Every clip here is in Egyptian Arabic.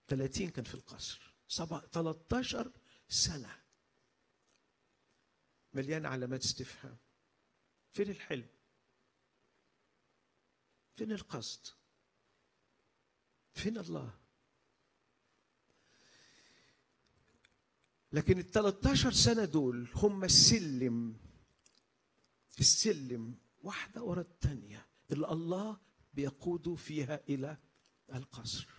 30 كان في القصر سبع 13 سنة مليان علامات استفهام فين الحلم فين القصد فين الله لكن ال 13 سنة دول هم السلم السلم واحدة ورا الثانية اللي الله بيقود فيها إلى القصر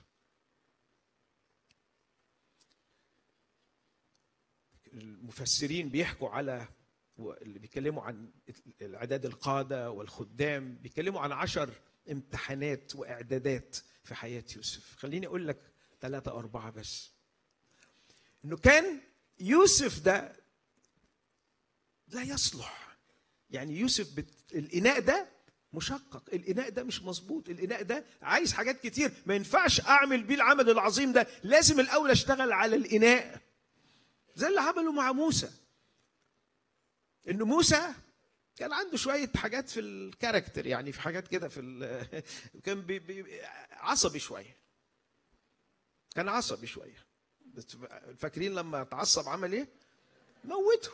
المفسرين بيحكوا على اللي بيتكلموا عن الاعداد القاده والخدام بيتكلموا عن عشر امتحانات واعدادات في حياه يوسف خليني اقول لك ثلاثه او اربعه بس انه كان يوسف ده لا يصلح يعني يوسف بت... الاناء ده مشقق الاناء ده مش مظبوط الاناء ده عايز حاجات كتير ما ينفعش اعمل بيه العمل العظيم ده لازم الاول اشتغل على الاناء زي اللي عمله مع موسى انه موسى كان عنده شويه حاجات في الكاركتر يعني في حاجات كده في ال... كان بي... بي... عصبي شويه كان عصبي شويه فاكرين لما اتعصب عمل ايه موته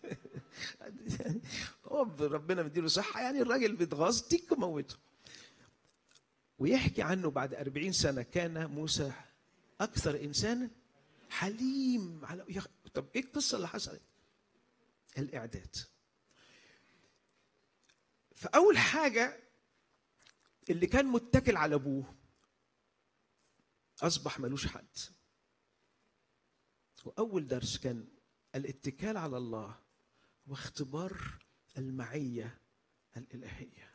هو ربنا مديله صحه يعني الراجل بيتغاظ تيك موته ويحكي عنه بعد أربعين سنة كان موسى أكثر إنسانا حليم على يخ... طب إيه القصة اللي حصلت؟ الإعداد فأول حاجة اللي كان متكل على أبوه أصبح ملوش حد وأول درس كان الاتكال على الله واختبار المعية الإلهية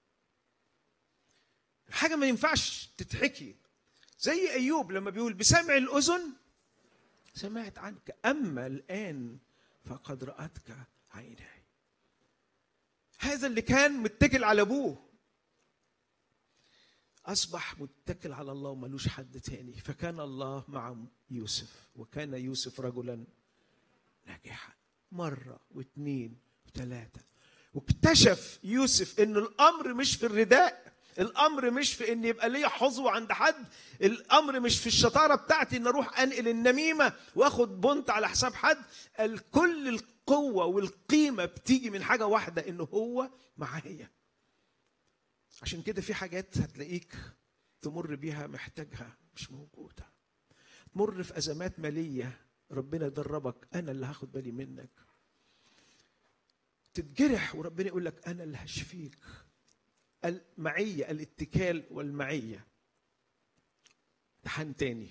حاجة ما ينفعش تتحكي زي أيوب لما بيقول بسمع الأذن سمعت عنك أما الآن فقد رأتك عيناي هذا اللي كان متكل على أبوه أصبح متكل على الله وملوش حد تاني فكان الله مع يوسف وكان يوسف رجلا ناجحا مرة واثنين وثلاثة واكتشف يوسف ان الامر مش في الرداء الامر مش في ان يبقى ليا حظوة عند حد الامر مش في الشطارة بتاعتي ان اروح انقل النميمة واخد بنت على حساب حد كل القوة والقيمة بتيجي من حاجة واحدة ان هو معايا عشان كده في حاجات هتلاقيك تمر بيها محتاجها مش موجودة تمر في أزمات مالية ربنا يدربك أنا اللي هاخد بالي منك تتجرح وربنا يقول لك أنا اللي هشفيك المعية الاتكال والمعية امتحان تاني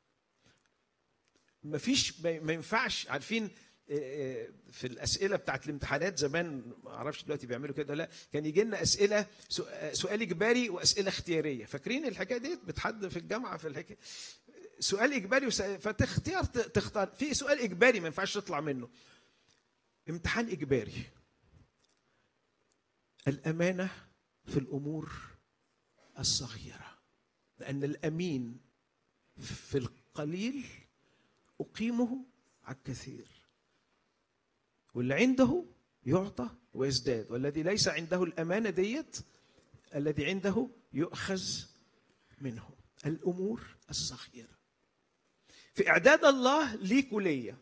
مفيش ما ينفعش عارفين في الاسئله بتاعت الامتحانات زمان ما اعرفش دلوقتي بيعملوا كده لا كان يجي لنا اسئله سؤال اجباري واسئله اختياريه فاكرين الحكايه دي بتحد في الجامعه في الحكايه سؤال اجباري فتختار تختار في سؤال اجباري ما ينفعش تطلع منه امتحان اجباري الامانه في الامور الصغيره لان الامين في القليل اقيمه على الكثير واللي عنده يعطى ويزداد والذي ليس عنده الامانه ديت الذي عنده يؤخذ منه الامور الصغيره في اعداد الله ليك وليا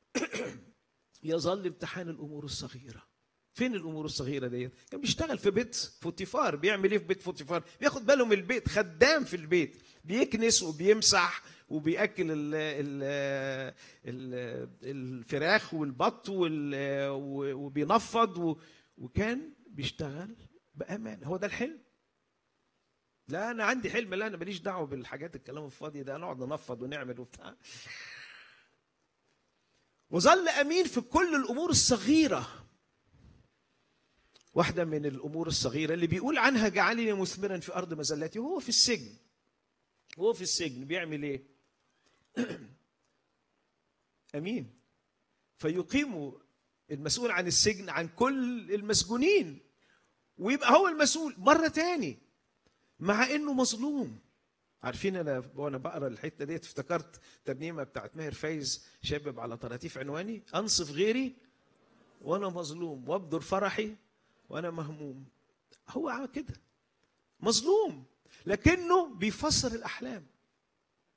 يظل امتحان الامور الصغيره فين الامور الصغيره ديت كان بيشتغل في بيت فوتيفار بيعمل ايه في بيت فوتيفار بياخد باله من البيت خدام في البيت بيكنس وبيمسح وبياكل ال ال ال الفراخ والبط وبينفض وكان بيشتغل بامان هو ده الحلم لا انا عندي حلم لا انا ماليش دعوه بالحاجات الكلام الفاضي ده نقعد ننفض ونعمل وبتاع وظل امين في كل الامور الصغيره واحده من الامور الصغيره اللي بيقول عنها جعلني مثمرا في ارض مزلاتي وهو في السجن وهو في السجن بيعمل ايه امين فيقيم المسؤول عن السجن عن كل المسجونين ويبقى هو المسؤول مره تاني مع انه مظلوم عارفين انا وانا بقرا الحته ديت افتكرت ترنيمه بتاعت ماهر فايز شابب على طراطيف عنواني انصف غيري وانا مظلوم وابدر فرحي وانا مهموم هو كده مظلوم لكنه بيفسر الاحلام